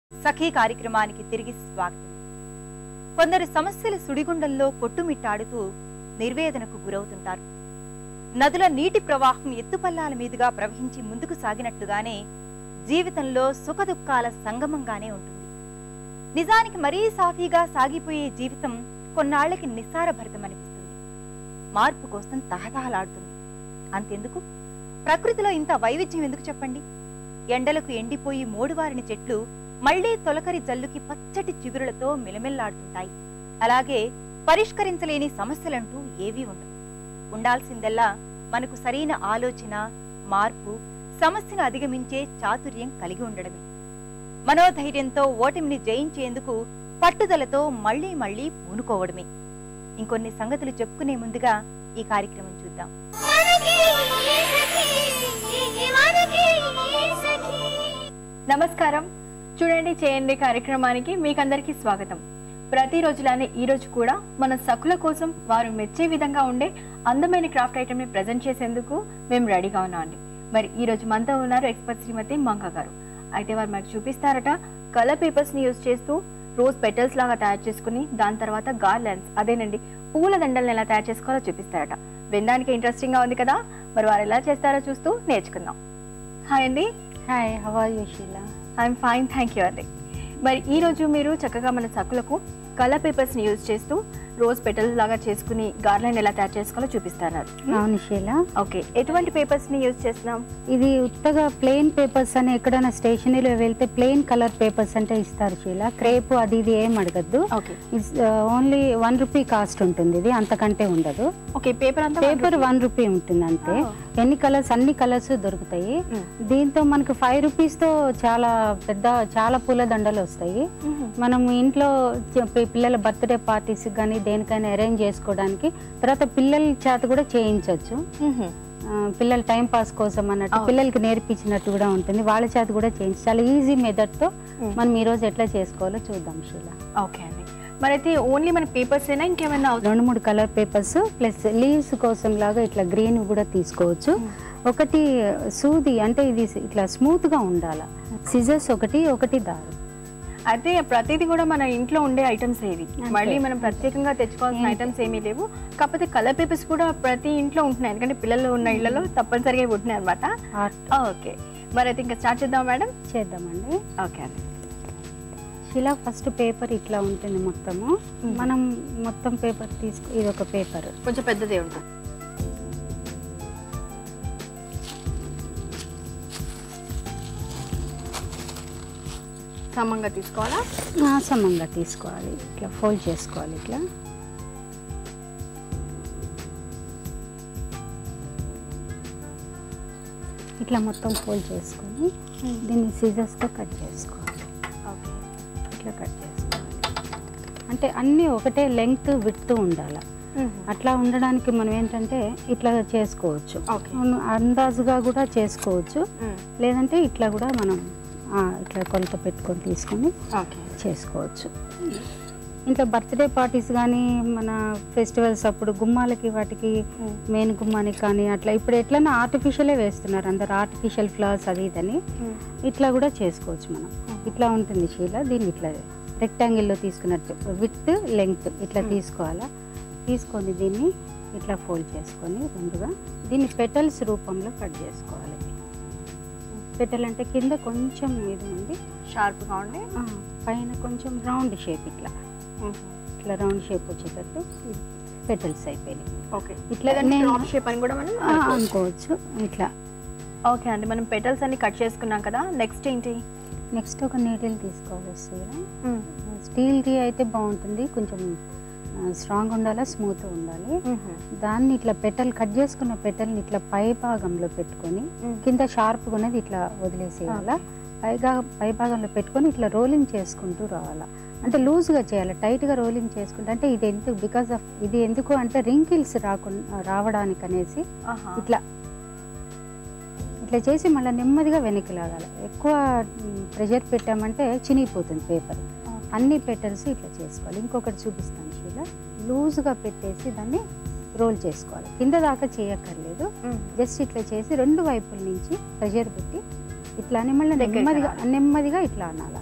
సఖీ కార్యక్రమానికి తిరిగి స్వాగతం కొందరు సమస్యల సుడిగుండంలో కొట్టుమిట్టాడుతూ నిర్వేదనకు గురవుతుంటారు నదుల నీటి ప్రవాహం ఎత్తుపల్లాల మీదుగా ప్రవహించి ముందుకు సాగినట్లుగానే జీవితంలో సుఖదుఖాల సంగమంగానే ఉంటుంది నిజానికి మరీ సాఫీగా సాగిపోయే జీవితం కొన్నాళ్లకి నిస్సారభరితమనిపిస్తుంది మార్పు కోసం తహతహలాడుతుంది అంతెందుకు ప్రకృతిలో ఇంత వైవిధ్యం ఎందుకు చెప్పండి ఎండలకు ఎండిపోయి మోడువారిన చెట్లు మళ్లీ తొలకరి జల్లుకి పచ్చటి చిగురులతో మిలమిల్లాడుతుంటాయి అలాగే పరిష్కరించలేని సమస్యలంటూ ఏవీ ఉండవు ఉండాల్సిందల్లా మనకు సరైన ఆలోచన మార్పు సమస్యను అధిగమించే చాతుర్యం కలిగి ఉండడమే మనోధైర్యంతో ఓటమిని జయించేందుకు పట్టుదలతో మళ్లీ మళ్లీ పూనుకోవడమే ఇంకొన్ని సంగతులు చెప్పుకునే ముందుగా ఈ కార్యక్రమం చూద్దాం నమస్కారం చూడండి చేయండి కార్యక్రమానికి మీకందరికీ స్వాగతం ప్రతిరోజులానే ఈ రోజు కూడా మన సకుల కోసం వారు మెచ్చే విధంగా ఉండే అందమైన క్రాఫ్ట్ ఐటమ్ ని ప్రజెంట్ చేసేందుకు మేము రెడీగా ఉన్నాం అండి మరి ఈ రోజు మనతో ఉన్నారు ఎక్స్పర్ట్ శ్రీమతి మంక గారు అయితే వారు మనకు చూపిస్తారట కలర్ పేపర్స్ ని యూజ్ చేస్తూ రోజ్ పెటల్స్ లాగా తయారు చేసుకుని దాని తర్వాత గార్లెన్స్ అదేనండి పూల దండలను ఎలా తయారు చేసుకోవాలో చూపిస్తారట వినడానికి ఇంట్రెస్టింగ్ గా ఉంది కదా మరి వారు ఎలా చేస్తారో చూస్తూ నేర్చుకుందాం హాయ్ అండి hi how are you Sheela I'm fine thank you అండి మరి ఈ రోజు మీరు చక్కగా మన సక్కులకు కలర్ పేపర్స్ ని యూజ్ చేస్తూ రోజ్ పెటల్స్ లాగా చేసుకుని గార్లెండ్ ఎలా తయారు చేసుకోవాలో చూపిస్తున్నారు అవును షీలా ఓకే ఎటువంటి పేపర్స్ ని యూజ్ చేస్తున్నాం ఇది ఉత్తగా ప్లెయిన్ పేపర్స్ అని ఎక్కడైనా స్టేషనరీలో వెళ్తే ప్లెయిన్ కలర్ పేపర్స్ అంటే ఇస్తారు షీలా క్రేప్ అది ఇది ఏం అడగద్దు okay only one rupee cost ఉంటుంది ఇది అంతకంటే ఉండదు ఓకే పేపర్ అంతా పేపర్ వన్ రూపీ ఉంటుంది అంతే Oh. ఎన్ని కలర్స్ అన్ని కలర్స్ దొరుకుతాయి Mm. దీంతో మనకు ఫైవ్ రూపీస్ తో చాలా పెద్ద చాలా పూల దండలు వస్తాయి మనం ఇంట్లో చ- పి- పిల్లల బర్త్డే పార్టీస్ కానీ దేనికైనా అరేంజ్ చేసుకోవడానికి తర్వాత పిల్లల చేత కూడా చేయించవచ్చు ఆ, పిల్లల టైం పాస్ కోసం అన్నట్టు అవును. పిల్లలకి నేర్పించినట్టు కూడా ఉంటుంది వాళ్ళ చేత కూడా చేయించి చాలా ఈజీ మెథడ్ తో Mm. మనం ఈ రోజు ఎట్లా చేసుకోవాలో చూద్దాం షీలా ఓకే అండి మరి అయితే ఓన్లీ మన పేపర్స్ అయినా ఇంకేమైనా అవుతుంది రెండు మూడు కలర్ పేపర్స్ ప్లస్ లీవ్స్ కోసం లాగా ఇట్లా గ్రీన్ కూడా తీసుకోవచ్చు ఒకటి సూది అంటే ఇది ఇట్లా స్మూత్ గా ఉండాల సిజర్స్ ఒకటి ఒకటి దారం అయితే ప్రతిదీ కూడా మన ఇంట్లో ఉండే ఐటమ్స్ ఏవి అంతే. మళ్ళీ మనం ప్రత్యేకంగా తెచ్చుకోవాల్సిన ఏంటి? ఐటమ్స్ ఏమీ లేవు కాకపోతే కలర్ పేపర్స్ కూడా ప్రతి ఇంట్లో ఉంటున్నాయి ఎందుకంటే పిల్లలు ఉన్న ఇళ్లలో తప్పనిసరిగా ఇవి ఉంటున్నాయి అనమాట ఆర్ట్ ఓకే మరి అయితే ఇంకా స్టార్ట్ చేద్దాం మేడం చేద్దామండి ఓకే అండి ఇలా ఫస్ట్ పేపర్ ఇట్లా ఉంటుంది మొత్తము Mm. మనం మొత్తం పేపర్ తీసుకు ఇది ఒక పేపర్ కొంచెం పెద్దదే ఉంటుంది సమంగా తీసుకోవాలా సమంగా తీసుకోవాలి ఇట్లా ఫోల్డ్ చేసుకోవాలి ఇట్లా ఇట్లా మొత్తం ఫోల్డ్ చేసుకొని దీన్ని సీజర్స్తో కట్ చేసుకోవాలి ఓకే ఇట్లా కట్ చేసుకోవాలి అంటే అన్నీ ఒకటే లెంగ్త్ విడుతూ ఉండాలి అట్లా ఉండడానికి మనం ఏంటంటే ఇట్లా చేసుకోవచ్చు ఓకే అవును, అందాజుగా కూడా చేసుకోవచ్చు లేదంటే ఇట్లా కూడా మనం ఆ, ఇట్లా కొలత పెట్టుకొని తీసుకొని ఓకే చేసుకోవచ్చు ఇంట్లో బర్త్డే పార్టీస్ కానీ మన ఫెస్టివల్స్ అప్పుడు గుమ్మాలకి వాటికి మెయిన్ గుమ్మానికి కానీ అట్లా ఇప్పుడు ఎట్లన్నా ఆర్టిఫిషియలే వేస్తున్నారు అందరు ఆర్టిఫిషియల్ ఫ్లవర్స్ అది ఇదని ఇట్లా కూడా చేసుకోవచ్చు మనం ఇట్లా ఉంటుంది శీల దీన్ని ఇట్లా రెక్టాంగిల్లో తీసుకున్నట్టు విత్ లెంగ్త్ ఇట్లా Hmm. తీసుకోవాలా తీసుకొని దీన్ని ఇట్లా ఫోల్డ్ చేసుకొని రెండుగా దీన్ని పెటల్స్ రూపంలో కట్ చేసుకోవాలి పెటల్ అంటే కింద కొంచెం ఇది ఉంది షార్ప్గా ఉండి ఆ, పైన కొంచెం రౌండ్ షేప్ ఇట్లా ఇట్లా రౌండ్ షేప్ వచ్చేటట్టు పెటల్స్ అయిపోయినాయి ఓకే ఇట్లా లేదంటే నేను- డ్రాప్ షేప్ అని కూడా మనం ఆ, అనుకోవచ్చు ఇట్లా ఓకే అండి మనం పెటల్స్ అన్ని కట్ చేసుకున్నాం కదా నెక్స్ట్ ఏంటి నెక్స్ట్ ఒక నీడిల్ తీసుకోవాలి వస్తుంది స్టీల్ది అయితే బాగుంటుంది కొంచెం స్ట్రాంగ్ ఉండాలా స్మూత్ ఉండాలి దాన్ని ఇట్లా పెటల్ కట్ చేసుకున్న పెటల్ని ఇట్లా పై భాగంలో పెట్టుకొని కింద షార్ప్గా ఉన్నది ఇట్లా వదిలేసేయాలా పైగా పై భాగంలో పెట్టుకొని ఇట్లా రోలింగ్ చేసుకుంటూ రావాలా అంటే లూజ్గా చేయాలి టైట్గా రోలింగ్ చేసుకుంటే అంటే ఇది ఎందుకు బికాస్ ఆఫ్ ఇది ఎందుకు అంటే రింకిల్స్ రాకుండా రావడానికి అనేసి ఇట్లా ఇట్లా చేసి మళ్ళీ నెమ్మదిగా వెనక్కి లాగాలి ఎక్కువ ప్రెషర్ పెట్టామంటే చినిగిపోతుంది పేపర్ అన్ని పెటల్స్ ఇట్లా చేసుకోవాలి ఇంకొకటి చూపిస్తాను షీలా లూజ్గా పెట్టేసి దాన్ని రోల్ చేసుకోవాలి కింద దాకా చేయక్కర్లేదు జస్ట్ ఇట్లా చేసి రెండు వైపుల నుంచి ప్రెషర్ పెట్టి ఇట్లా అని మళ్ళీ దగ్గరికి నెమ్మదిగా నెమ్మదిగా ఇట్లా అనాల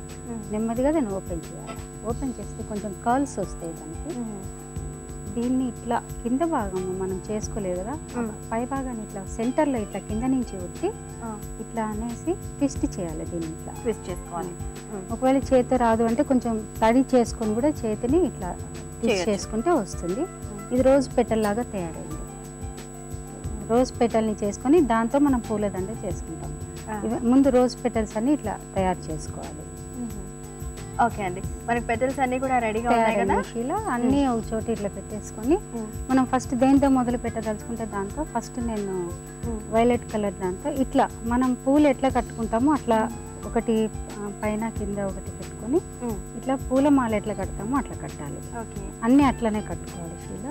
నెమ్మదిగా దాన్ని ఓపెన్ చేయాలి ఓపెన్ చేస్తే కొంచెం కర్ల్స్ వస్తాయి దానికి దీన్ని ఇట్లా కింద భాగం మనం చేసుకోలేదు కదా మ్మ్. పై భాగాన్ని ఇట్లా సెంటర్లో ఇట్లా కింద నుంచి ఒత్తి ఇట్లా అనేసి ట్విస్ట్ చేయాలి దీన్ని ఇట్లా ట్విస్ట్ చేసుకోవాలి ఒకవేళ చేతి రాదు అంటే కొంచెం తడి చేసుకొని కూడా చేతిని ఇట్లా ట్విస్ట్ చేయొచ్చు. చేసుకుంటే వస్తుంది ఇది రోజ్ పెటల్ లాగా తయారైంది రోజ్ పెటల్ని చేసుకొని దాంతో మనం పూలదండ చేసుకుంటాం ఇవి- ముందు రోజ్ పెటల్స్ అన్ని ఇట్లా తయారు చేసుకోవాలి ఓకే అండి మనకి పెటల్స్ అన్ని కూడా రెడీగా ఉన్నాయి కదా తయారైన షీలా అన్నీ ఒక చోట ఇట్లా పెట్టేసుకొని మనం ఫస్ట్ దేంతో మొదలు పెట్టదలుచుకుంటే దాంతో ఫస్ట్ నేను వైలెట్ కలర్ దాంతో ఇట్లా మనం పూలు ఎట్లా కట్టుకుంటామో అట్లా ఒకటి ఆ, పైన కింద ఒకటి పెట్టుకొని ఇట్లా పూల మాల ఎట్లా కడతామో అట్లా కట్టాలి ఓకే అన్నీ అట్లనే కట్టుకోవాలి షీలా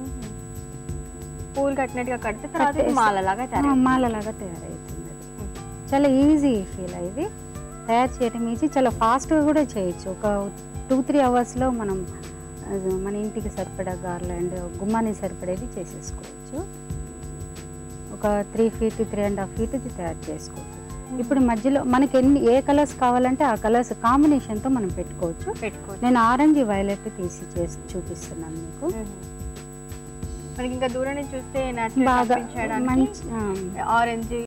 పూలు కట్టినట్టుగా కడితే తర్వాత ఇది కట్టేసి- మాలలాగా ఆ, తయారు మాలలాగా తయారవుతుంది అది చాలా ఈజీ షీలా ఇది తయారు చేయడం ఈజీ చాలా ఫాస్ట్గా కూడా చేయొచ్చు ఒక టూ త్రీ అవర్స్లో మనం అది మన ఇంటికి సరిపడా గార్లాండ్ గుమ్మానికి సరిపడేది చేసేసుకోవచ్చు ఒక three feet three and half feet తయారు చేసుకోవచ్చు ఇప్పుడు మధ్యలో మనకి ఎన్ని ఏ కలర్స్ కావాలంటే ఆ కలర్స్ కాంబినేషన్తో మనం పెట్టుకోవచ్చు పెట్టుకోవచ్చు నేను ఆరెంజ్ వైలెట్ తీసి చేసి చూపిస్తున్నాను మీకు మనకి ఇంకా దూరం నుంచి చూస్తే బాగా నేచురల్ మంచి ఆ, ఆరెంజ్